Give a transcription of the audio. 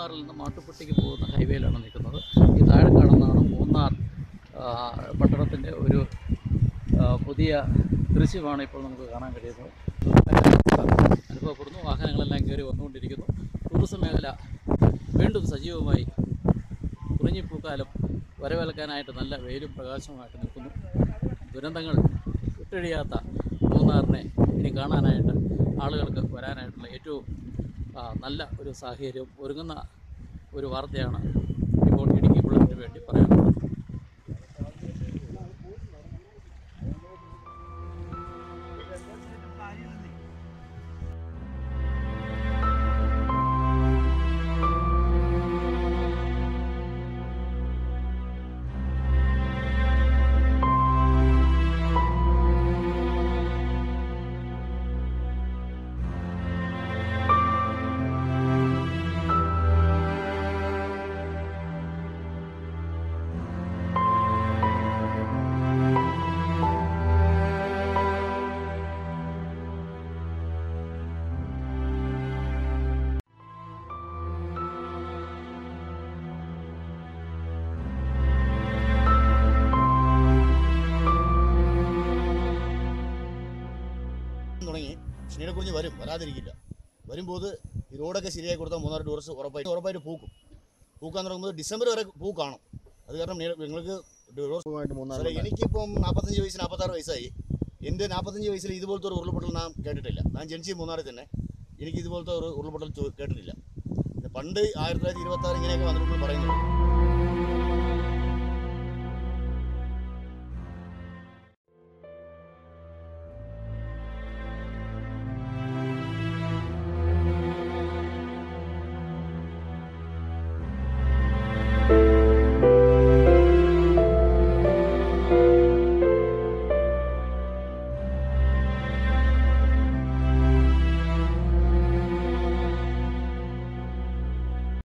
മൂന്നാറിൽ നിന്ന് മാട്ടുപ്പെട്ടിക്ക് പോകുന്ന ഹൈവേയിലാണ് നിൽക്കുന്നത് ഈ താഴെ കാണുന്നതാണ് മൂന്നാർ ആ, പട്ടണത്തിൻ്റെ ഒരു ആ, പുതിയ ദൃശ്യമാണ് ഇപ്പോൾ നമുക്ക് കാണാൻ കഴിയുന്നത് അനുഭവപ്പെടുന്നു വാഹനങ്ങളെല്ലാം കയറി വന്നുകൊണ്ടിരിക്കുന്നു ടൂറിസം മേഖല വീണ്ടും സജീവമായി കുറിഞ്ഞിപ്പൂക്കാലം വരവേൽക്കാനായിട്ട് നല്ല വെയിലും പ്രകാശവുമായിട്ട് നിൽക്കുന്നു ദുരന്തങ്ങൾ വിട്ടൊഴിയാത്ത മൂന്നാറിനെ ഇനി കാണാനായിട്ട് ആളുകൾക്ക് വരാനായിട്ടുള്ള ഏറ്റവും ആ, നല്ല ഒരു സാഹചര്യം ഒരുങ്ങുന്ന ഒരു വാർത്തയാണ് ഇപ്പോൾ ഇടുക്കി ബുള്ളറ്റിന് വേണ്ടി പറയാനുള്ളത് തുടങ്ങി ശ്രീനെക്കുറിഞ്ഞ് വരും വരാതിരിക്കില്ല വരുമ്പോൾ ഈ റോഡൊക്കെ ശരിയായി കൊടുത്താൽ മൂന്നാർ ടൂറിസ്റ്റ് ഉറപ്പായിട്ട് ഉറപ്പായിട്ട് പൂക്കും പൂക്കാൻ തുടങ്ങുമ്പോൾ ഡിസംബർ വരെ പൂ കാണും അത് കാരണം നീ- നിങ്ങൾക്ക് ടൂറിസ്റ്റ് മൂന്നാർ സാറേ എനിക്കിപ്പം നാൽപ്പത്തഞ്ച് വയസ്സ് നാൽപ്പത്താറ് വയസ്സായി എൻ്റെ നാൽപ്പത്തഞ്ച് വയസ്സിൽ ഇതുപോലത്തെ ഒരു ഉരുൾപൊട്ടൽ ഞാൻ കേട്ടിട്ടില്ല ഞാൻ ജനിച്ചത് മൂന്നാറിൽ തന്നെ എനിക്ക് ഇതുപോലത്തെ ഒരു ഉരുൾപൊട്ടൽ ചോ- കേട്ടിട്ടില്ല പിന്നെ പണ്ട് ആയിരത്തി തൊള്ളായിരത്തി ഇരുപത്തി ആറ് ഇങ്ങനെയൊക്കെ വന്നിട്ടുണ്ട് പറയുന്നത്